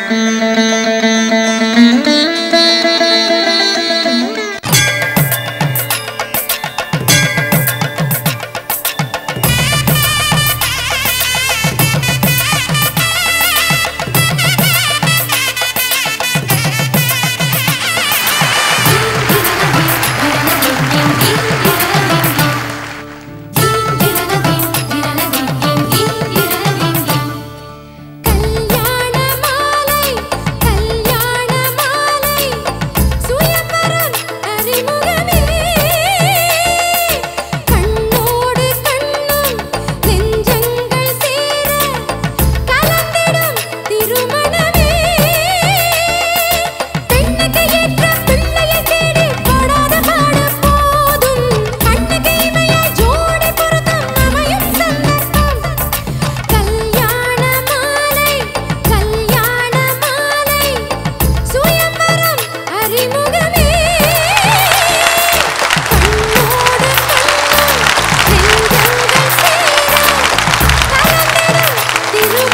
கல்யாண மாலை கல்யாண மாலை சுயம்பரம் அறிமுகமே கண்ணோடு கண்ணும் நெஞ்சங்கள் சேர கலந்திடும் திருமணமே பெண்ணுக்கு ஏற்ற பிள்ளையை தேடி படாத பாடு போதும் கண்ணுக்கு இமைய ஜோடி பொருத்தம் அமையும் சந்தர்ப்பம் கல்யாண மாலை கல்யாண மாலை சுயம்பரம் அறிமுகமே கண்ணோடு கண்ணும் நெஞ்சங்கள் சேர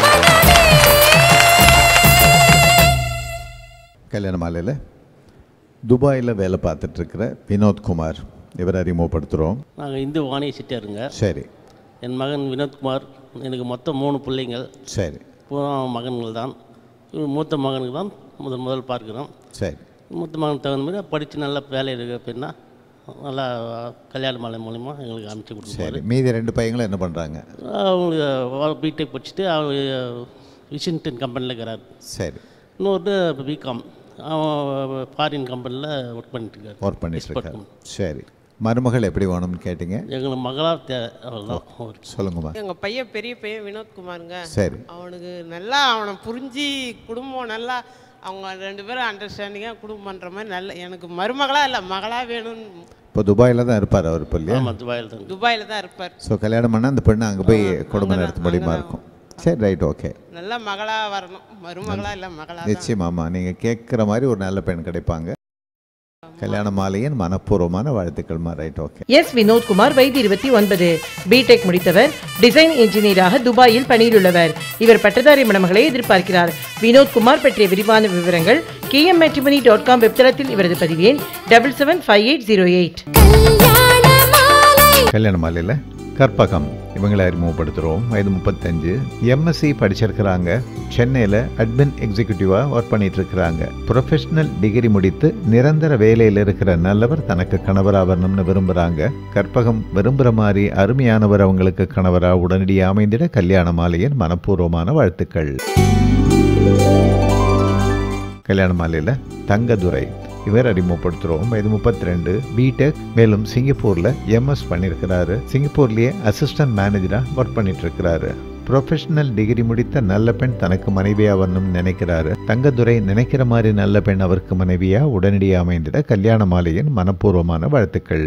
கலந்திடும் திருமணமே கல்யாண மாலையில் துபாயில் வேலை பார்த்துட்ருக்கிற வினோத்குமார் இவரை அறிமுகப்படுத்துகிறோம் நாங்கள் இந்து வாணி செட்டியாருங்க சரி என் மகன் வினோத்குமார் எனக்கு மொத்தம் மூணு பிள்ளைங்கள் சரி பூரா மகன்கள் தான் இவன் மூத்த மகனுக்கு தான் முதல் முதல் பார்க்குறோம் சரி மூத்த மகனுக்கு தகுந்த மாதிரி படித்து நல்ல வேலை இருக்கு அப்படின்னா நல்லா கல்யாண மாலை மூலிமா எங்களுக்கு அமைச்சு சரி கொடுப்பாரு மீதி ரெண்டு பையங்களும் என்ன பண்ணுறாங்க அவங்க பிடெக் படிச்சுட்டு அவங்க விசிங்டன் கம்பெனியில் இருக்கிறார் சரி இன்னொரு பிகாம் அவன் ஃபாரின் கம்பெனியில் ஒர்க் பண்ணிட்டு இருக்காரு ஒர்க் பண்ணிட்டுருக்காரு சரி மருமகள் எப்படி வேணும்னு கேட்டிங்க எங்களுக்கு மகளாக தே அவ்வளோதான் அவருக்கு சொல்லுங்கம்மா எங்கள் பையன் பெரிய பையன் வினோத்குமாருங்க சரி அவனுக்கு நல்லா அவனை புரிஞ்சு குடும்பம் நல்லா அவங்க ரெண்டு பேரும் அண்டர்ஸ்டாண்டிங்காக குடும்பம் பண்ணுற மாதிரி நல்ல எனக்கு மருமகளா இல்லை மகளாக வேணும்னு இப்போ துபாயில் தான் இருப்பார் அவர் இப்போ இல்லையா ஆமாம் துபாயில் தான் துபாயில் தான் இருப்பார் ஸோ கல்யாணம் பண்ணால் அந்த பெண்ணு அங்கே போய் குடும்பம் நடத்த முடியுமா இருக்கும் சரி ரைட் ஓகே நல்ல மகளாக வரணும் மருமகளா இல்லை மகளா தான் நிச்சயமாம்மா நீங்கள் கேட்குற மாதிரி ஒரு நல்ல பெண் கிடைப்பாங்க கல்யாண மாலையின் மனப்பூர்வமான வாழ்த்துக்கள்மா ரைட் ஓகே எஸ் வினோத்குமார் வயது இருபத்தி ஒன்பது பிடெக் முடித்தவர் டிசைன் இன்ஜினியராக துபாயில் பணியிலுள்ளவர் இவர் பட்டதாரி மணமகளை எதிர்பார்க்கிறார் வினோத்குமார் பற்றிய விரிவான விவரங்கள் கேஎம் டாட் காம் வெப்தளத்தில் இவரது பதிவேன் double seven five eight zero eight Kalyana Maalai கல்யாண மாலையில் கற்பகம் இவங்களை அறிமுகப்படுத்துகிறோம் வயது முப்பத்தஞ்சு எம்எஸ்சி படிச்சிருக்கிறாங்க சென்னையில் அட்மின் எக்ஸிக்யூட்டிவாக ஒர்க் பண்ணிட்டு இருக்கிறாங்க ப்ரொஃபஷனல் டிகிரி முடித்து நிரந்தர வேலையில் இருக்கிற நல்லவர் தனக்கு கணவராக வரணும்னு விரும்புகிறாங்க கற்பகம் விரும்புகிற மாதிரி அருமையானவர் அவங்களுக்கு கணவராக உடனடியாக அமைந்திட கல்யாண மாலையின் மனப்பூர்வமான வாழ்த்துக்கள் கல்யாண மாலையில் தங்கதுரை இவர் அறிமுகப்படுத்துகிறோம் வயது முப்பத்தி ரெண்டு பிடெக் மேலும் சிங்கப்பூரில் எம்எஸ் பண்ணியிருக்கிறாரு சிங்கப்பூர்லேயே அசிஸ்டன்ட் மேனேஜராக ஒர்க் பண்ணிட்டு இருக்கிறாரு ப்ரொஃபஷனல் டிகிரி முடித்த நல்ல பெண் தனக்கு மனைவியாக வரணும்னு நினைக்கிறாரு தங்கதுரை நினைக்கிற மாதிரி நல்ல பெண் அவருக்கு மனைவியாக உடனடியாக அமைந்திட கல்யாண மாலையின் மனப்பூர்வமான வாழ்த்துக்கள்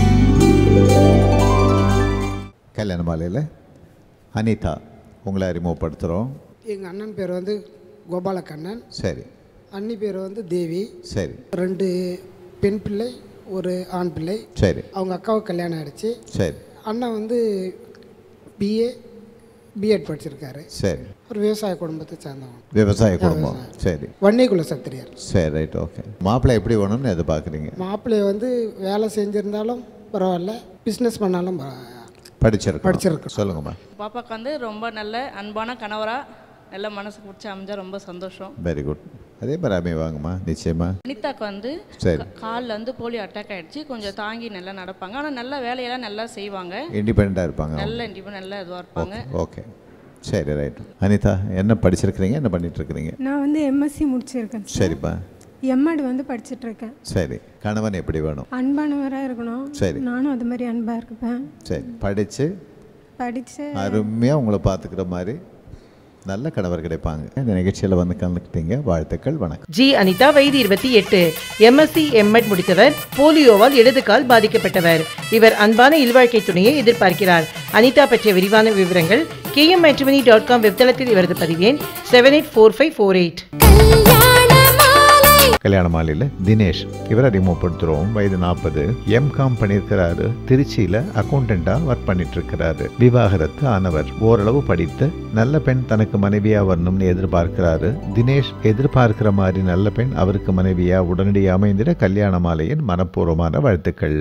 கல்யாண மாலையில் அனிதா உங்களை அறிமுகப்படுத்துகிறோம் எங்கள் அண்ணன் பேர் வந்து கோபாலக்கண்ணன் சரி அண்ணி பேர் வந்து தேவி சரி ரெண்டு பெண் பிள்ளை ஒரு ஆண் பிள்ளை சரி அவங்க அக்காவுக்கு கல்யாணம் ஆயிடுச்சு சரி அண்ணன் வந்து பிஏ பிஎட் படிச்சிருக்காரு சரி ஒரு விவசாய குடும்பத்தை சேர்ந்தவங்க விவசாய குடும்பம் சரி வன்னிக்குல சத்திரியர் சரி ரைட் ஓகே மாப்பிள்ளை எப்படி வேணும்னு எதிர்பார்க்குறீங்க மாப்பிள்ளைய வந்து வேலை செஞ்சிருந்தாலும் பரவாயில்ல பிஸ்னஸ் பண்ணாலும் பரவாயில்ல. படிச்சிருக்கோம் படிச்சிருக்கோம். சொல்லுங்கம்மா பாப்பாக்கு வந்து ரொம்ப நல்ல அன்பான கணவராக நல்ல மனசுக்கு பிடிச்ச அமைஞ்சா ரொம்ப சந்தோஷம் வெரி குட் அதே மாதிரி அமைவாங்கம்மா நிச்சயமா அனிதாக்கு வந்து சரி காலில் வந்து போலியோ அட்டாக் ஆயிடுச்சு கொஞ்சம் தாங்கி நல்லா நடப்பாங்க ஆனால் நல்ல வேலையெல்லாம் நல்லா செய்வாங்க இண்டிபெண்ட்டாக இருப்பாங்க அவங்க. நல்ல இண்டிபெண்ட் நல்லா இதுவாக இருப்பாங்க ஓகே சரி ரைட் அனிதா என்ன படிச்சிருக்கிறீங்க என்ன பண்ணிட்டு இருக்கிறீங்க நான் வந்து எம்எஸ்சி முடிச்சிருக்கேன் சார் சரிப்பா எம்எட் வந்து படிச்சுட்டு இருக்கேன் சரி கணவன் எப்படி வேணும் அன்பானவராக இருக்கணும் சரி. நானும் அது மாதிரி அன்பாக இருப்பேன் சரி படித்து படித்து அருமையாக உங்களை பார்த்துக்கிற மாதிரி நல்ல கணவர் கிடைப்பாங்க இந்த நிகழ்ச்சியில் வந்து கலந்துக்கிட்டீங்க வாழ்த்துக்கள் வணக்கம் ஜி அனிதா வயது இருபத்தி எட்டு எம்எஸ்சி எம்எட் முடித்தவர் போலியோவால் இடது கால் பாதிக்கப்பட்டவர் இவர் அன்பான இல்வாழ்க்கை துணையை எதிர்பார்க்கிறார் அனிதா பற்றிய விரிவான விவரங்கள் கேஎம் டாட் காம் வெப்தளத்தில் இவரது பதிவேன் seven eight four five four eight Kalyana Maalai கல்யாண மாலையில் தினேஷ் இவரை அறிமுகப்படுத்துகிறோம் வயது நாற்பது எம்காம் பண்ணியிருக்கிறாரு திருச்சியில் அக்கௌண்டண்ட்டாக ஒர்க் பண்ணிட்டு இருக்கிறாரு விவாகரத்து ஆனவர் ஓரளவு படித்து நல்ல பெண் தனக்கு மனைவியா வரணும்னு எதிர்பார்க்கிறாரு தினேஷ் எதிர்பார்க்கிற மாதிரி நல்ல பெண் அவருக்கு மனைவியா உடனடியாக அமைந்திட கல்யாண மாலையின் மனப்பூர்வமான வாழ்த்துக்கள்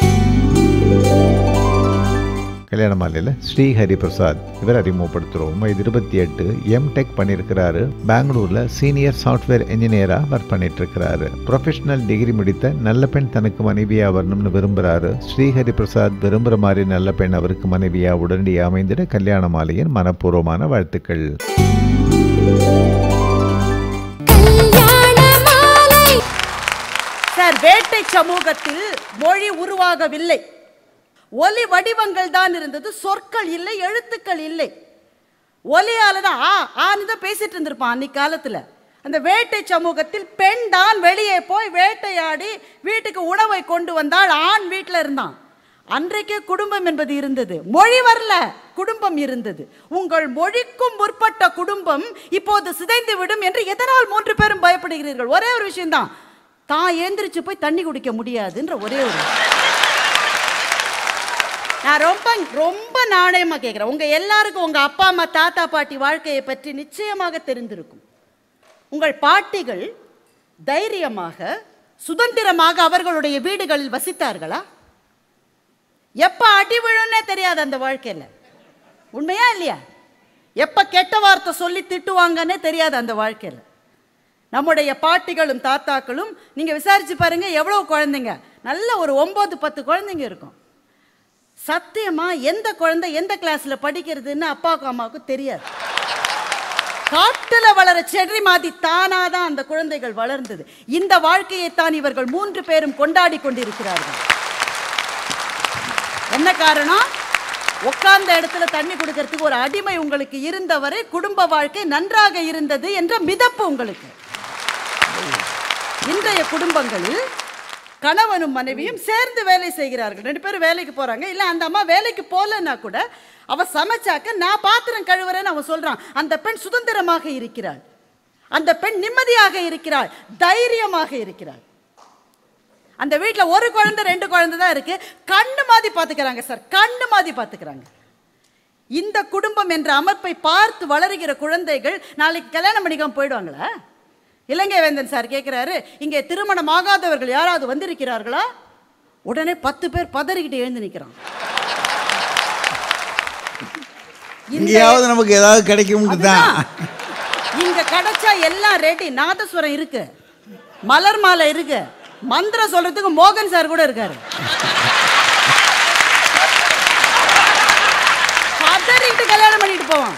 கல்யாண மாலையில் ஸ்ரீ ஹரிபிரசாத் இவர் அறிமுகப்படுத்துகிறோம் வயது இருபத்தி எட்டு எம் டெக் பண்ணியிருக்கிறாரு பெங்களூரில் சீனியர் சாஃப்ட்வேர் இன்ஜினியராக ஒர்க் பண்ணிட்டு இருக்கிறாரு ப்ரொஃபஷனல் டிகிரி முடித்த நல்ல பெண் தனக்கு மனைவியா வரணும்னு விரும்புகிறாரு ஸ்ரீ ஹரிபிரசாத் விரும்புகிற மாதிரி நல்ல பெண் அவருக்கு மனைவியா உடனடியாக அமைந்திட கல்யாண மாலையின் மனப்பூர்வமான வாழ்த்துக்கள் கல்யாண மாலை சார் வேட்டை சமூகத்தில் மொழி உருவாகவில்லை ஒலி வடிவங்கள் தான் இருந்தது சொற்கள் இல்லை எழுத்துக்கள் இல்லை ஒலியால தான் ஆ ஆன்னு தான் பேசிட்டு இருந்திருப்பான் அன்னைக்கு காலத்துல அந்த வேட்டை சமூகத்தில் பெண் தான் வெளியே போய் வேட்டையாடி வீட்டுக்கு உணவை கொண்டு வந்தால் ஆண் வீட்டில் இருந்தான் அன்றைக்கே குடும்பம் என்பது இருந்தது மொழி வரல குடும்பம் இருந்தது உங்கள் மொழிக்கும் முற்பட்ட குடும்பம் இப்போது சிதைந்து விடும் என்று எதனால் மூன்று பேரும் பயப்படுகிறீர்கள் ஒரே ஒரு விஷயம்தான் தான் ஏந்திரிச்சு போய் தண்ணி குடிக்க முடியாதுன்ற ஒரே ஒரு நான் ரொம்ப ரொம்ப நாணயமா கேட்குறேன் உங்க எல்லாருக்கும் உங்க அப்பா அம்மா தாத்தா பாட்டி வாழ்க்கையை பற்றி நிச்சயமாக தெரிந்திருக்கும் உங்கள் பாட்டிகள் தைரியமாக சுதந்திரமாக அவர்களுடைய வீடுகளில் வசித்தார்களா எப்ப அடி விழுன்னே தெரியாது அந்த வாழ்க்கையில உண்மையா இல்லையா எப்ப கெட்ட வார்த்தை சொல்லி திட்டுவாங்கன்னே தெரியாது அந்த வாழ்க்கையில நம்முடைய பாட்டிகளும் தாத்தாக்களும் நீங்க விசாரிச்சு பாருங்க எவ்வளவு குழந்தைங்க நல்ல ஒரு ஒன்பது பத்து குழந்தைங்க இருக்கும் சத்தியமா எந்த குழந்தை எந்த கிளாஸ்ல படிக்கிறதுன்னு அப்பாவுக்கும் அம்மாவுக்கும் தெரியாது காட்டுல வளர செடி மாதிரி தானாதான் அந்த குழந்தைகள் வளர்ந்தது இந்த வாழ்க்கையை தான் இவர்கள் மூன்று பேரும் கொண்டாடி கொண்டிருக்கிறார்கள் என்ன காரணம் உட்கார்ந்த இடத்துல தண்ணி கொடுக்கறதுக்கு ஒரு அடிமை உங்களுக்கு இருந்தவரை குடும்ப வாழ்க்கை நன்றாக இருந்தது என்ற மிதப்பு உங்களுக்கு இன்றைய குடும்பங்களில் கணவனும் மனைவியும் சேர்ந்து வேலை செய்கிறார்கள் ரெண்டு பேரும் வேலைக்கு போறாங்க இல்ல அந்த அம்மா வேலைக்கு போகலன்னா கூட அவ சமைச்சாக்க நான் பாத்திரம் கழுவுறேன்னு அவன் சொல்றான் அந்த பெண் சுதந்திரமாக இருக்கிறாள் அந்த பெண் நிம்மதியாக இருக்கிறாள் தைரியமாக இருக்கிறாள் அந்த வீட்டில் ஒரு குழந்தை ரெண்டு குழந்தை தான் இருக்கு கண்ணு மாதிரி பார்த்துக்கிறாங்க சார் கண்ணு மாதிரி பார்த்துக்கிறாங்க இந்த குடும்பம் என்ற அமைப்பை பார்த்து வளருகிற குழந்தைகள் நாளைக்கு கல்யாணம் பண்ணிக்காம போயிடுவாங்களா இலங்கை வேந்தன் சார் கேட்குறாரு இங்கே திருமணம் ஆகாதவர்கள் யாராவது வந்திருக்கிறார்களா உடனே பத்து பேர் பதறிக்கிட்டு எழுந்து நிற்கிறான் இங்கேயாவது நமக்கு ஏதாவது கிடைக்கும்னு தான் இங்க கிடைச்சா எல்லாம் ரெடி நாதஸ்வரம் இருக்கு மலர் மாலை இருக்கு மந்திரம் சொல்றதுக்கு மோகன் சார் கூட இருக்காரு பதறிட்டு கல்யாணம் பண்ணிட்டு போவான்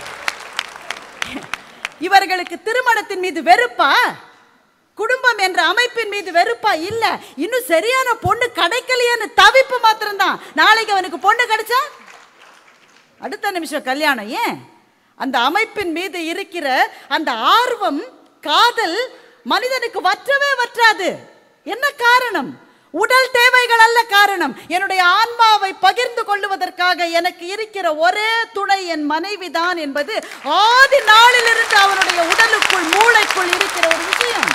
இவர்களுக்கு திருமணத்தின் மீது வெறுப்பா குடும்பம் என்ற அமைப்பின் மீது வெறுப்பா இல்ல இன்னும் சரியான பொண்ணு கிடைக்கலையேன்னு தவிப்பு மாத்திரம்தான் நாளைக்கு அவனுக்கு பொண்ணு கிடைச்சா அடுத்த நிமிஷம் கல்யாணம் ஏன் அந்த அமைப்பின் மீது இருக்கிற அந்த ஆர்வம் காதல் மனிதனுக்கு வற்றவே வற்றாது என்ன காரணம் உடல் தேவைகள் அல்ல காரணம் என்னுடைய ஆன்மாவை பகிர்ந்து கொள்ளுவதற்காக எனக்கு இருக்கிற ஒரே துணை என் மனைவிதான் என்பது ஆதி நாளிலிருந்து அவனுடைய உடலுக்குள் மூளைக்குள் இருக்கிற ஒரு விஷயம்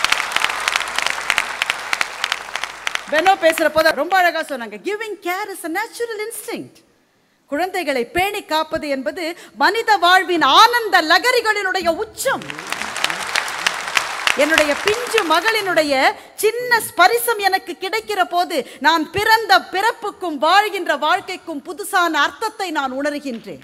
பெனோ பேசுற போது ரொம்ப அழகா சொன்னாங்க giving care is a natural instinct குழந்தைகளை பேணி காப்பது என்பது மனித வாழ்வின் ஆனந்த லகரிகளினுடைய உச்சம் என்னுடைய பிஞ்சு மகளினுடைய சின்ன ஸ்பரிசம் எனக்கு கிடைக்கிற போது நான் பிறந்த பிறப்புக்கும் வாழ்கின்ற வாழ்க்கைக்கும் புதுசான அர்த்தத்தை நான் உணர்கின்றேன்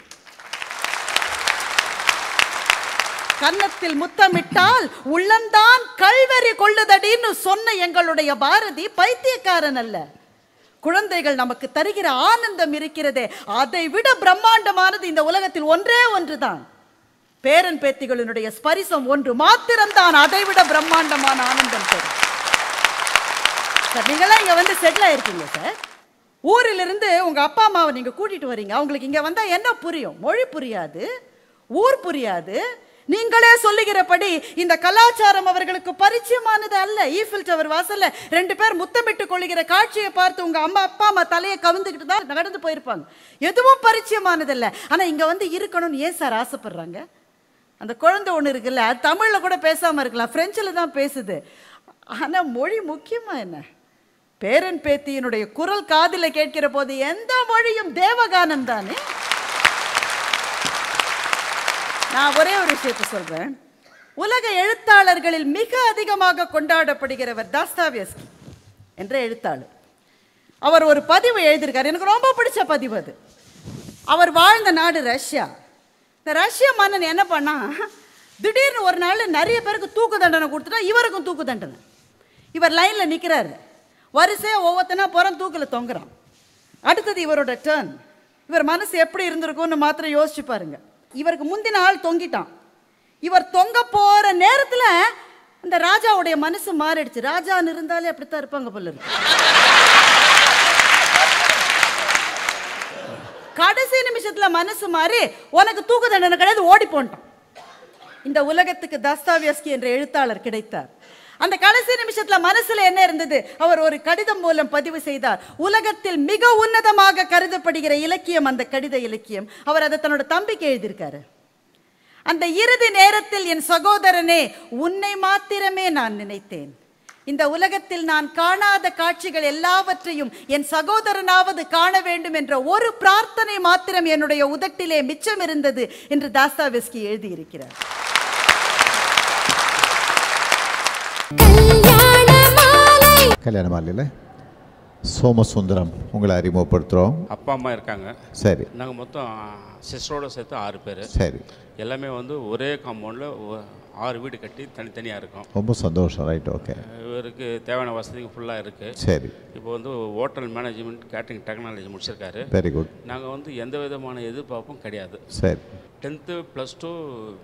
கன்னத்தில் முத்தமிட்டால் உள்ளந்தான் கல்வெறி கொள்ளுதடின்னு சொன்ன எங்களுடைய பாரதி பைத்தியக்காரன் அல்ல குழந்தைகள் நமக்கு தருகிற ஆனந்தம் இருக்கிறதே அதை விட பிரம்மாண்டமானது இந்த உலகத்தில் ஒன்றே ஒன்றுதான் பேரன் பேத்திகளினுடைய ஸ்பரிசம் ஒன்று மாத்திரம்தான் அதை விட பிரம்மாண்டமான ஆனந்தம் தரும் சார் நீங்களாம் இங்க வந்து செட்டில் ஆயிருக்கீங்க சார் ஊரிலிருந்து உங்க அப்பா அம்மாவை நீங்க கூட்டிட்டு வரீங்க அவங்களுக்கு இங்க வந்தா என்ன புரியும் மொழி புரியாது ஊர் புரியாது நீங்களே சொல்லுகிறபடி இந்த கலாச்சாரம் அவர்களுக்கு பரிச்சயமானது அல்ல ஈஃபில் டவர் வாசல்ல ரெண்டு பேர் முத்தமிட்டு கொள்ளுகிற காட்சியை பார்த்து உங்க அம்மா அப்பா அம்மா தலையை கவிழ்ந்துக்கிட்டு தான் நடந்து போயிருப்பாங்க எதுவும் பரிச்சயமானது இல்ல ஆனா இங்க வந்து இருக்கணும்னு ஏன் சார் ஆசைப்படுறாங்க அந்த குழந்தை ஒன்று இருக்குல்ல அது தமிழில் கூட பேசாமல் இருக்கலாம் ஃப்ரெஞ்சில் தான் பேசுது ஆனால் மொழி முக்கியமா என்ன பேரன் பேத்தியினுடைய குரல் காதில கேட்கிற போது எந்த மொழியும் தேவகானம் தானே நான் ஒரே ஒரு விஷயத்தை சொல்றேன் உலக எழுத்தாளர்களில் மிக அதிகமாக கொண்டாடப்படுகிறவர் தாஸ்தாவியஸ்கி என்ற எழுத்தாளர் அவர் ஒரு பதிவு எழுதியிருக்காரு எனக்கு ரொம்ப பிடிச்ச பதிவு அது அவர் வாழ்ந்த நாடு ரஷ்யா இந்த ரஷ்ய மன்னன் என்ன பண்ணா திடீர்னு ஒரு நாள் நிறைய பேருக்கு தூக்கு தண்டனை கொடுத்துட்டா இவருக்கும் தூக்கு தண்டனை இவர் லைனில் நிற்கிறாரு வரிசையாக ஒவ்வொருத்தனா புறம் தூக்கில் தொங்குறான் அடுத்தது இவரோட டேர்ன் இவர் மனசு எப்படி இருந்திருக்கும்னு மாத்திரம் யோசிச்சு பாருங்க இவருக்கு முந்தின ஆள் தொங்கிட்டான் இவர் தொங்க போற நேரத்துல இந்த ராஜாவுடைய மனசு மாறிடுச்சு ராஜான்னு இருந்தாலே அப்படித்தான் இருப்பாங்க போல இருக்கு கடைசி நிமிஷத்துல மனசு மாறி உனக்கு தூக்கு தண்டனை கிடையாது ஓடி போன்ட்டான் இந்த உலகத்துக்கு தஸ்தாவியஸ்கி என்ற எழுத்தாளர் கிடைத்தார் அந்த கடைசி நிமிஷத்துல மனசுல என்ன இருந்தது அவர் ஒரு கடிதம் மூலம் பதிவு செய்தார் உலகத்தில் மிக உன்னதமாக கருதப்படுகிற இலக்கியம் அந்த கடித இலக்கியம் அவர் அதை தன்னோட தம்பிக்கு எழுதியிருக்காரு அந்த இறுதி நேரத்தில் என் சகோதரனே உன்னை மாத்திரமே நான் நினைத்தேன் இந்த உலகத்தில் நான் காணாத காட்சிகள் எல்லாவற்றையும் என் சகோதரனாவது காண வேண்டும் என்ற ஒரு பிரார்த்தனை மாத்திரம் என்னுடைய உதட்டிலே மிச்சம் இருந்தது என்று தாஸ்தாவெஸ்கி எழுதியிருக்கிறார் கல்யாண மாலையில் சோமசுந்தரம் உங்களை அறிமுகப்படுத்துகிறோம் அப்பா அம்மா இருக்காங்க சரி நாங்கள் மொத்தம் சிஸ்டரோட சேர்த்து ஆறு பேர் சரி எல்லாமே வந்து ஒரே காம்பவுண்டில் ஆறு வீடு கட்டி தனித்தனியாக இருக்கோம் ரொம்ப சந்தோஷம் ரைட் ஓகே இவருக்கு தேவையான வசதிங்க ஃபுல்லாக இருக்குது சரி இப்போ வந்து ஹோட்டல் மேனேஜ்மெண்ட் கேட்டரிங் டெக்னாலஜி முடிச்சிருக்காரு Very good. நாங்கள் வந்து எந்த விதமான எதிர்பார்ப்பும் கிடையாது சரி tenth plus two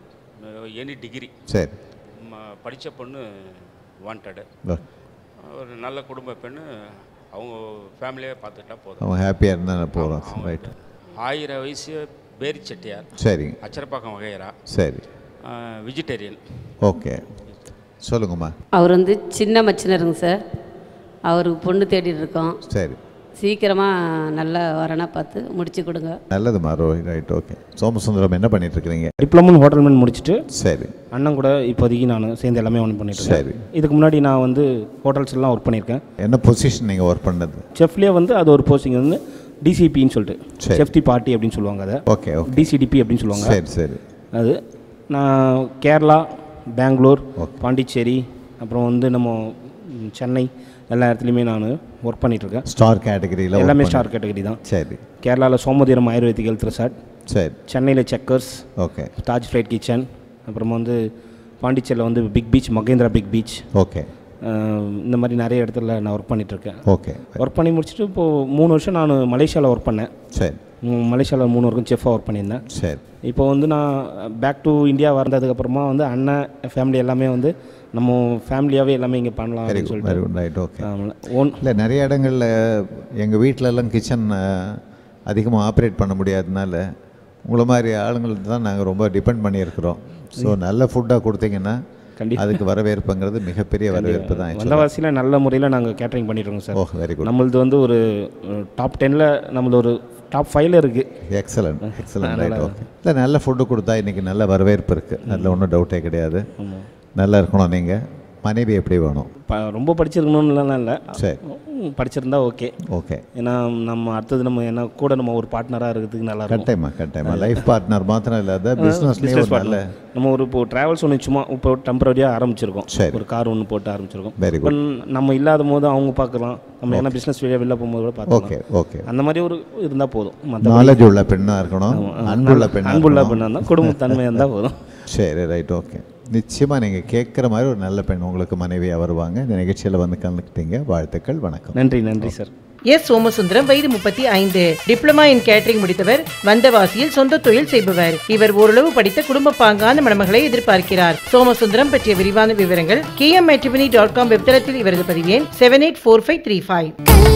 any degree சரி படித்த பொண்ணு வாண்டடு Okay. ஒரு நல்ல குடும்ப பெண்ணு அவங்க ஃபேமிலியே பார்த்துட்டா போதும் அவங்க ஹாப்பியாக இருந்தால் போகிறோம் ரைட் ஆயிரம் வயசு பேரி செட்டியார் சரி அச்சரப்பாக்கம் வகையரா சரி வெஜிடேரியன் ஓகே சொல்லுங்கம்மா அவர் வந்து சின்ன மச்சினருங்க சார் அவருக்கு பொண்ணு தேடிட்டு இருக்கோம் சரி சீக்கிரமாக நல்ல வரனா பார்த்து முடிச்சு கொடுங்க நல்லதுமா ரோஹித் ரைட் ஓகே சோமசுந்தரம் என்ன பண்ணிட்டு இருக்கிறீங்க டிப்ளமோ ஹோட்டல் மேன் முடிச்சுட்டு சரி அண்ணன் கூட இப்போதைக்கு நான் சேர்ந்து எல்லாமே ஒன்று பண்ணிட்டு சரி. இருக்கேன் இதுக்கு முன்னாடி நான் வந்து ஹோட்டல்ஸ் எல்லாம் ஒர்க் பண்ணியிருக்கேன் என்ன பொசிஷன் நீங்கள் ஒர்க் பண்ணது செஃப்லேயே வந்து அது ஒரு போஸ்டிங் வந்து டிசிபின்னு சொல்லிட்டு சரி. செஃப்டி பார்ட்டி அப்படின்னு சொல்லுவாங்க அதை ஓகே ஓகே டிசிடிபி அப்படின்னு சொல்லுவாங்க சரி சரி அது நான் கேரளா பெங்களூர் பாண்டிச்சேரி அப்புறம் வந்து நம்ம ம், சென்னை எல்லா இடத்துலையுமே நான் ஒர்க் பண்ணிகிட்ருக்கேன் ஸ்டார் கேட்டகரியில் எல்லாமே ஸ்டார் கேட்டகரி தான் சரி கேரளாவில் சோமதீரம் ஆயுர்வேதிக் ஹெல்த் ரிசார்ட் சரி சென்னையில் checkers okay Taj flight kitchen அப்புறமா வந்து பாண்டிச்சேரியில் வந்து big beach Mahindra big beach okay இந்த மாதிரி நிறைய இடத்துல நான் ஒர்க் பண்ணிகிட்ருக்கேன் ஓகே ஒர்க் பண்ணி முடிச்சுட்டு இப்போது மூணு வருஷம் நான் மலேசியாவில் ஒர்க் பண்ணேன் சரி மலேசியாவில் மூணு வருஷம் செஃப்பாக ஒர்க் பண்ணியிருந்தேன் சரி இப்போ வந்து நான் பேக் டு இந்தியா வந்ததுக்கப்புறமா வந்து அண்ணன் ஃபேமிலி எல்லாமே வந்து நம்ம ஃபேமிலியாகவே எல்லாமே இங்கே பண்ணலாம் வெரி அப்படின்னு good very good right okay சொல்லிட்டு ஓன் இல்லை நிறைய இடங்களில் எங்கள் வீட்டிலலாம் கிச்சன் அதிகமாக ஆப்ரேட் பண்ண முடியாதனால உங்களை மாதிரி ஆளுங்களுக்கு தான் நாங்கள் ரொம்ப டிபெண்ட் பண்ணியிருக்கிறோம் ஸோ நல்ல ஃபுட்டாக கொடுத்தீங்கன்னா அதுக்கு வரவேற்புங்கிறது மிகப்பெரிய வரவேற்பு தான் actually. வந்தவாசியில் நல்ல முறையில் நாங்கள் கேட்டரிங் பண்ணிட்டுருக்கோம் சார் ஓ வெரி குட் நம்மளது வந்து ஒரு டாப் டென்னில் நம்மளது ஒரு டாப் ஃபைவ்ல இருக்குது எக்ஸலண்ட் எக்ஸலண்ட் ரைட் ஓகே இல்லை நல்ல ஃபுட்டு கொடுத்தா இன்றைக்கி நல்ல வரவேற்பு இருக்குது அதில் ஒன்றும் டவுட்டே கிடையாது நல்லா இருக்கணும் நீங்கள் மனைவி எப்படி வேணும் ப ரொம்ப படிச்சிருக்கணும்லாம் இல்லை சரி ம், படிச்சிருந்தா ஓகே ஓகே ஏன்னா நம்ம அடுத்தது நம்ம என்ன கூட நம்ம ஒரு பார்ட்னராக இருக்கிறதுக்கு நல்லா இருக்கும் கட்டாயமா கட்டாயமா லைஃப் பார்ட்னர் மாத்திரம் இல்லாத பிஸ்னஸ்லேயே பிஸ்னஸ் ஒரு நல்ல பார்ட்னர் நம்ம ஒரு இப்போ ட்ராவல்ஸ் ஒன்று சும்மா இப்போ டெம்பரரியாக ஆரம்பிச்சிருக்கோம் சரி. ஒரு கார் ஒன்று போட்டு ஆரம்பிச்சிருக்கோம் Very இப்போ நம்ம இல்லாத போது அவங்க பார்க்கலாம் நம்ம என்ன Okay. பிஸ்னஸ் வெளியே வெளில போகும்போது கூட பார்க்கலாம் Okay, okay. அந்த மாதிரி ஒரு இருந்தால் போதும் நாலேஜ் உள்ள பெண்ணாக இருக்கணும் ஆமா. அன்புள்ள பெண்ணாக அன்புள்ள இருக்கணும். பெண்ணாக இருந்தால் குடும்பத்தன்மையாக இருந்தால் போதும் சரி ரைட் ஓகே நிச்சயமாக நீங்கள் கேட்குற மாதிரி ஒரு நல்ல பெண் உங்களுக்கு மனைவியாக வருவாங்க இந்த நிகழ்ச்சியில் வந்து கலந்துக்கிட்டீங்க வாழ்த்துக்கள் வணக்கம் நன்றி நன்றி சார் எஸ் சோமசுந்தரம் வயது முப்பத்தி ஐந்து டிப்ளமா இன் கேட்டரிங் முடித்தவர் வந்தவாசியில் சொந்த தொழில் செய்பவர் இவர் ஓரளவு படித்த குடும்ப பாங்கான மணமகளை எதிர்பார்க்கிறார் சோமசுந்தரம் பற்றிய விரிவான விவரங்கள் கே எம் டாட் காம் வெப்தளத்தில் இவரது பதிவேன் seven eight four five three five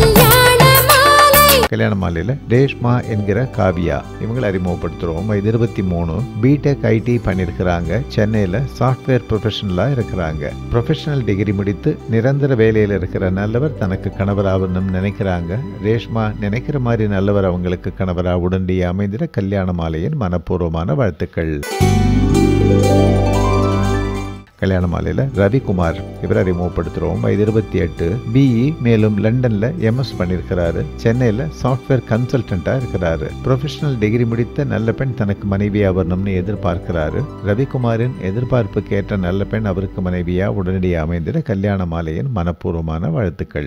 Kalyana மாலையில் ரேஷ்மா என்கிற காவியா இவங்களை அறிமுகப்படுத்துகிறோம் வயது இருபத்தி மூணு பிடெக் ஐடி பண்ணியிருக்கிறாங்க சென்னையில் சாஃப்ட்வேர் ப்ரொஃபஷனலாக இருக்கிறாங்க ப்ரொஃபஷனல் டிகிரி முடித்து நிரந்தர வேலையில் இருக்கிற நல்லவர் தனக்கு கணவராகணும்னு நினைக்கிறாங்க ரேஷ்மா நினைக்கிற மாதிரி நல்லவர் அவங்களுக்கு கணவராக உடனடியே அமைந்திட கல்யாண மாலையின் மனப்பூர்வமான வாழ்த்துக்கள் கல்யாண மாலையில் ரவிக்குமார் இவரை அறிமுகப்படுத்துகிறோம் வயது இருபத்தி எட்டு பிஇ மேலும் லண்டனில் எம்எஸ் பண்ணியிருக்கிறாரு சென்னையில் சாஃப்ட்வேர் கன்சல்டண்ட்டாக இருக்கிறாரு ப்ரொஃபஷனல் டிகிரி முடித்த நல்ல பெண் தனக்கு மனைவியா வரணும்னு எதிர்பார்க்கிறாரு ரவிக்குமாரின் எதிர்பார்ப்புக்கு ஏற்ற நல்ல பெண் அவருக்கு மனைவியா உடனடியாக அமைந்திட கல்யாண மாலையின் மனப்பூர்வமான வாழ்த்துக்கள்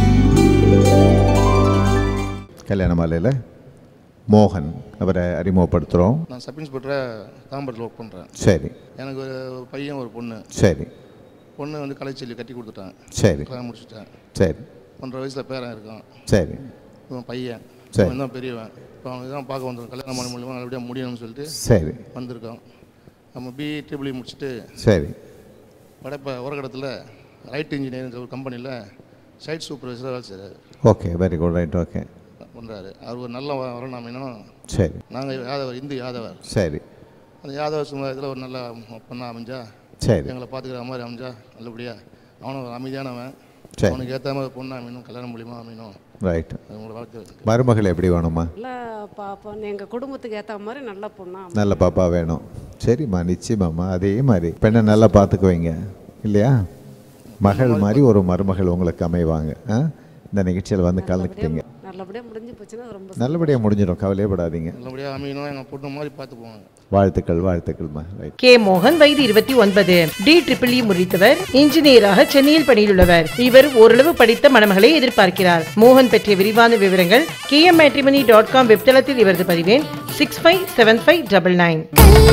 கல்யாண மாலையில் மோகன் அவரை அறிமுகப்படுத்துகிறோம் நான் சப் இன்ஸ்பெக்டராக தாம்பரத்தில் ஒர்க் பண்ணுறேன் சரி எனக்கு ஒரு பையன் ஒரு பொண்ணு சரி பொண்ணு வந்து கலைச்செல்லி கட்டி கொடுத்துட்டேன் சரி. கல்யாணம் முடிச்சுட்டேன் சரி ஒன்றரை வயசில் பேரன் இருக்கான் சரி இவன் பையன் சரி. அவன் தான் பெரியவன் இப்போ அவன் தான் பார்க்க வந்தோம் கல்யாணம் பண்ண மூலியமாக நல்லபடியாக முடியணும்னு சொல்லிட்டு சரி. வந்திருக்கோம் நம்ம பிஇ ட்ரிபிள் முடிச்சுட்டு சரி வடப்ப உரகடத்தில் ரைட் இன்ஜினியரிங் ஒரு கம்பெனியில் சைட் சூப்பர்வைசராக வேலை செய்கிறாரு okay very good right okay பண்ணுறாரு அவர் ஒரு நல்ல வ- வரணும் அமையணும் சரி நாங்கள் யாதவர் இந்து யாதவர் சரி அந்த யாதவர் சமுதாயத்தில் ஒரு நல்ல பொண்ணாக அமைஞ்சா சரி. எங்களை பார்த்துக்கிற மாதிரி அமைஞ்சா நல்லபடியாக அவனும் ஒரு அமைதியானவன் சரி. அவனுக்கு ஏற்ற மாதிரி பொண்ணு அமையணும் கல்யாணம் மூலியமாக அமையணும் ரைட் அது உங்களோட வாழ்க்கை மருமகள் எப்படி வேணுமா நல்லா பார்ப்போம் எங்கள் குடும்பத்துக்கு ஏற்ற மாதிரி நல்ல பொண்ணா நல்ல பாப்பா வேணும் சரிம்மா நிச்சயமாம்மா அதே மாதிரி பெண்ணை நல்லா பார்த்துக்குவீங்க இல்லையா மகள் மாதிரி ஒரு மருமகள் உங்களுக்கு அமைவாங்க ஆ இந்த நிகழ்ச்சியில் வந்து கலந்துக்கிட்டீங்க நல்லபடியாக முடிஞ்சு போச்சுன்னா ரொம்ப நல்லபடியாக முடிஞ்சிடும் கவலையப்படாதீங்க நல்லபடியாக அமையணும் எங்கள் பொண்ணு மாதிரி பார்த்து போவாங்க வாழ்த்துக்கள் வாழ்த்துக்கள்மா ரைட் கே மோகன் வயது இருபத்தி ஒன்பது டி ட்ரிபிள் இ முடித்தவர் இன்ஜினியராக சென்னையில் பணியிலுள்ளவர் இவர் ஓரளவு படித்த மணமகளை எதிர்பார்க்கிறார் மோகன் பற்றிய விரிவான விவரங்கள் K M matrimony dot com வெப்தளத்தில் இவரது பதிவேன் six five seven five double nine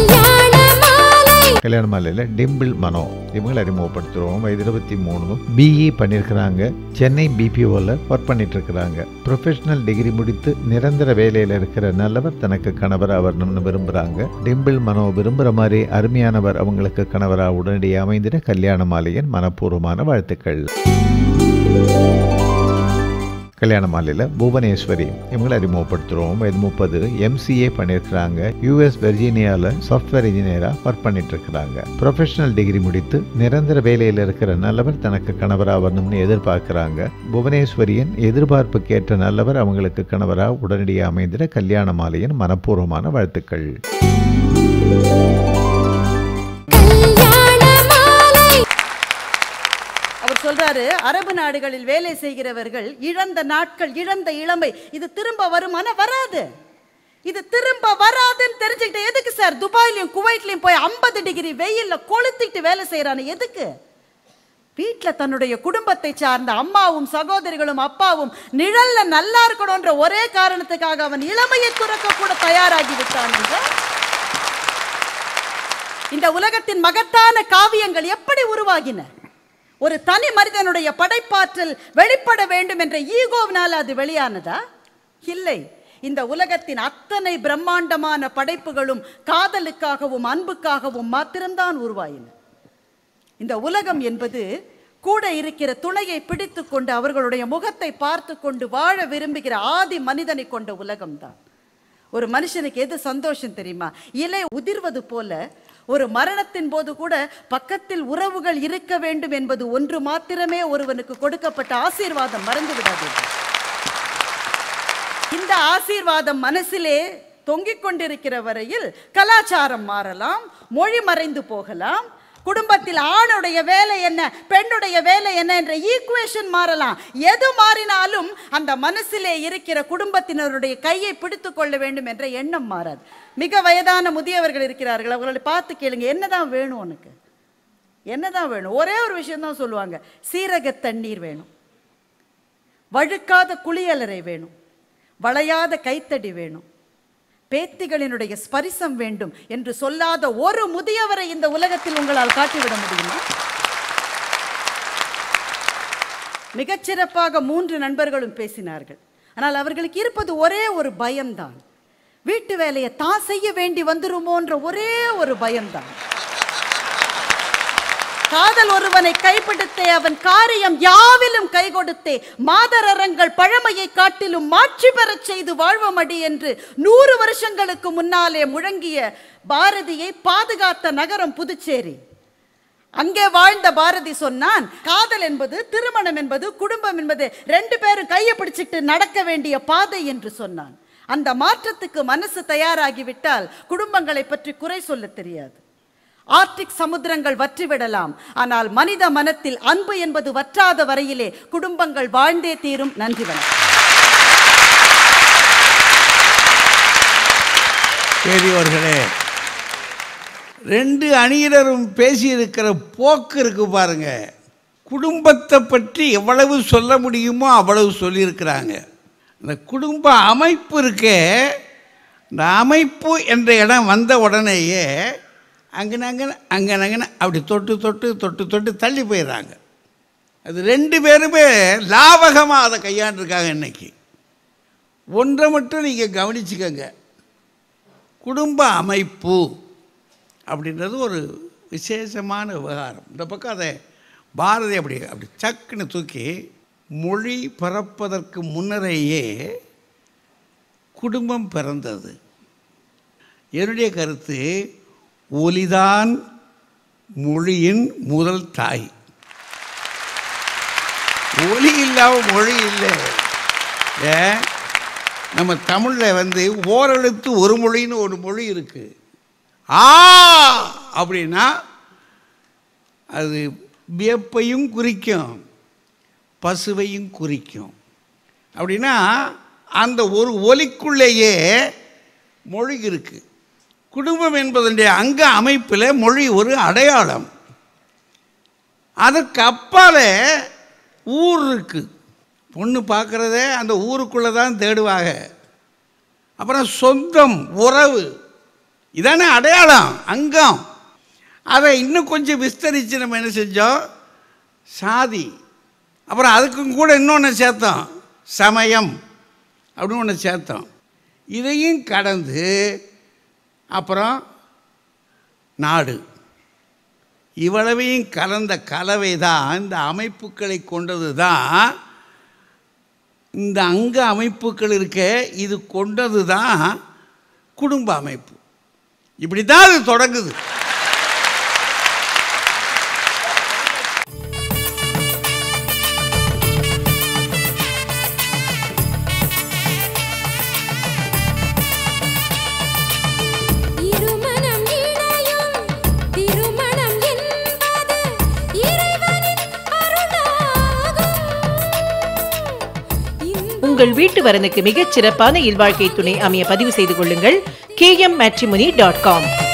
Kalyana மாலையில் டிம்பிள் மனோ இவங்களை அறிமுகப்படுத்துகிறோம் வயது இருபத்தி மூணு பிஇ பண்ணியிருக்கிறாங்க சென்னை பிபிஓவில் ஒர்க் பண்ணிட்டு இருக்கிறாங்க ப்ரொஃபஷனல் டிகிரி முடித்து நிரந்தர வேலையில் இருக்கிற நல்லவர் தனக்கு கணவராக வரணும்னு விரும்புகிறாங்க டிம்பிள் மனோ விரும்புகிற மாதிரி அருமையானவர் அவங்களுக்கு கணவராக உடனடியாக அமைந்திட கல்யாண மாலையின் மனப்பூர்வமான வாழ்த்துக்கள் கல்யாண மாலையில் புவனேஸ்வரி இவங்களை அறிமுகப்படுத்துகிறோம் வயது முப்பது எம்சிஏ பண்ணியிருக்கிறாங்க யூஎஸ் வெர்ஜீனியாவில் சாஃப்ட்வேர் இன்ஜினியராக ஒர்க் பண்ணிட்டு இருக்கிறாங்க ப்ரொஃபஷனல் டிகிரி முடித்து நிரந்தர வேலையில் இருக்கிற நல்லவர் தனக்கு கணவராக வரணும்னு எதிர்பார்க்குறாங்க புவனேஸ்வரியின் எதிர்பார்ப்புக்கேற்ற நல்லவர் அவங்களுக்கு கணவராக உடனடியாக அமைந்திட கல்யாண மாலையின் மனப்பூர்வமான வாழ்த்துக்கள் அவர் சொல்றாரு அரபு நாடுகளில் வேலை செய்கிறவர்கள் இழந்த நாட்கள் இழந்த இளமை இது திரும்ப வருமானா வராது இது திரும்ப வராதுன்னு தெரிஞ்சுக்கிட்டு எதுக்கு சார் துபாய்லயும் குவைட்லயும் போய் ஐம்பது டிகிரி வெயில்ல கொளுத்திட்டு வேலை செய்யறானு எதுக்கு வீட்டில் தன்னுடைய குடும்பத்தை சார்ந்த அம்மாவும் சகோதரிகளும் அப்பாவும் நிழல்ல நல்லா இருக்கணும்ன்ற ஒரே காரணத்துக்காக அவன் இளமையை துறக்க கூட தயாராகி விட்டான் என்றால் இந்த உலகத்தின் மகத்தான காவியங்கள் எப்படி உருவாகின ஒரு தனி மனிதனுடைய படைப்பாற்றல் வெளிப்பட வேண்டும் என்ற ஈகோவினால் அது வெளியானதா இல்லை இந்த உலகத்தின் அத்தனை பிரம்மாண்டமான படைப்புகளும் காதலுக்காகவும் அன்புக்காகவும் மாத்திரம்தான் உருவாயின இந்த உலகம் என்பது கூட இருக்கிற துணையை பிடித்து கொண்டு அவர்களுடைய முகத்தை பார்த்து கொண்டு வாழ விரும்புகிற ஆதி மனிதனை கொண்ட உலகம்தான் ஒரு மனுஷனுக்கு எது சந்தோஷம் தெரியுமா இலை உதிர்வது போல ஒரு மரணத்தின் போது கூட பக்கத்தில் உறவுகள் இருக்க வேண்டும் என்பது ஒன்று மாத்திரமே ஒருவனுக்கு கொடுக்கப்பட்ட ஆசீர்வாதம் மறந்து விடாது இந்த ஆசீர்வாதம் மனசிலே தொங்கிக் கொண்டிருக்கிற வரையில் கலாச்சாரம் மாறலாம் மொழி மறைந்து போகலாம் குடும்பத்தில் ஆணுடைய வேலை என்ன பெண்ணுடைய வேலை என்ன என்ற ஈக்குவேஷன் மாறலாம் எது மாறினாலும் அந்த மனசிலே இருக்கிற குடும்பத்தினருடைய கையை பிடித்து கொள்ள வேண்டும் என்ற எண்ணம் மாறாது மிக வயதான முதியவர்கள் இருக்கிறார்கள் அவர்களை பார்த்து கேளுங்க என்னதான் வேணும் உனக்கு என்னதான் வேணும் ஒரே ஒரு விஷயம் தான் சொல்லுவாங்க சீரக தண்ணீர் வேணும் வழுக்காத குளியலறை வேணும் வளையாத கைத்தடி வேணும் பேத்திகளினுடைய ஸ்பரிசம் வேண்டும் என்று சொல்லாத ஒரு முதியவரை இந்த உலகத்தில் உங்களால் காட்டிவிட முடியுமா மிகச்சிறப்பாக மூன்று நண்பர்களும் பேசினார்கள் ஆனால் அவர்களுக்கு இருப்பது ஒரே ஒரு பயம்தான் வீட்டு வேலையை தான் செய்ய வேண்டி வந்துருமோன்ற ஒரே ஒரு பயம்தான் காதல் ஒருவனை கைப்பிடித்தே அவன் காரியம் யாவிலும் கை கொடுத்தே மாதரங்கள் பழமையை காட்டிலும் மாட்சி பெறச் செய்து வாழ்வமடி என்று நூறு வருஷங்களுக்கு முன்னாலே முழங்கிய பாரதியை பாதுகாத்த நகரம் புதுச்சேரி அங்கே வாழ்ந்த பாரதி சொன்னான் காதல் என்பது திருமணம் என்பது குடும்பம் என்பது ரெண்டு பேரும் கையை பிடிச்சிட்டு நடக்க வேண்டிய பாதை என்று சொன்னான் அந்த மாற்றத்துக்கு மனசு தயாராகிவிட்டால் குடும்பங்களை பற்றி குறை சொல்ல தெரியாது ஆர்டிக் சமுத்திரங்கள் வற்றிவிடலாம் ஆனால் மனித மனத்தில் அன்பு என்பது வற்றாத வரையிலே குடும்பங்கள் வாழ்ந்தே தீரும் நன்றி வணக்கம் பெரியவர்களே ரெண்டு அணியினரும் பேசியிருக்கிற போக்கு இருக்கு பாருங்க குடும்பத்தை பற்றி எவ்வளவு சொல்ல முடியுமோ அவ்வளவு சொல்லியிருக்கிறாங்க இந்த குடும்ப அமைப்பு இருக்கே இந்த அமைப்பு என்ற இடம் வந்த உடனேயே அங்கன அங்கன அங்கன அங்கன அப்படி தொட்டு தொட்டு தொட்டு தொட்டு தள்ளி போயிடுறாங்க அது ரெண்டு பேருமே லாவகமாக அதை கையாண்டிருக்காங்க இன்னைக்கு ஒன்றை மட்டும் நீங்கள் கவனிச்சுக்கோங்க குடும்ப அமைப்பு அப்படின்றது ஒரு விசேஷமான விவகாரம் இந்த பக்கம் அதை பாரதி அப்படி அப்படி சக்குன்னு தூக்கி மொழி பிறப்பதற்கு முன்னரேயே குடும்பம் பிறந்தது என்னுடைய கருத்து ஒலிதான் மொழியின் முதல் தாய் ஒலி இல்லாமல் மொழி இல்லை ஏன் நம்ம தமிழில் வந்து ஓரெழுத்து ஒரு மொழின்னு ஒரு மொழி இருக்கு ஆ அப்படின்னா அது வியப்பையும் குறிக்கும் பசுவையும் குறிக்கும் அப்படின்னா அந்த ஒரு ஒலிக்குள்ளேயே மொழி இருக்கு குடும்பம் என்பதனுடைய அங்க அமைப்பில் மொழி ஒரு அடையாளம் அதற்கு அப்பால் ஊர் இருக்கு பொண்ணு பார்க்குறதே அந்த ஊருக்குள்ளே தான் தேடுவாங்க அப்புறம் சொந்தம் உறவு இதானே அடையாளம் அங்கம் அதை இன்னும் கொஞ்சம் விஸ்தரித்து நம்ம என்ன செஞ்சோம் சாதி அப்புறம் அதுக்கும் கூட இன்னொன்று சேர்த்தோம் சமயம் அப்படின்னு ஒன்று சேர்த்தோம் இதையும் கடந்து அப்புறம் நாடு இவ்வளவையும் கலந்த கலவை தான் இந்த அமைப்புகளை கொண்டது தான் இந்த அங்க அமைப்புகள் இருக்க இது கொண்டது தான் குடும்ப அமைப்பு இப்படி தான் அது தொடங்குது இருமனம் இணையும் திருமணம் என்பது இறைவனின் அருளாகும் உங்கள் வீட்டு வரனுக்கு மிகச் சிறப்பான இல்வாழ்க்கை துணை அமைய பதிவு செய்து கொள்ளுங்கள் கேஎம் மேட்ரிமோனி டாட் காம்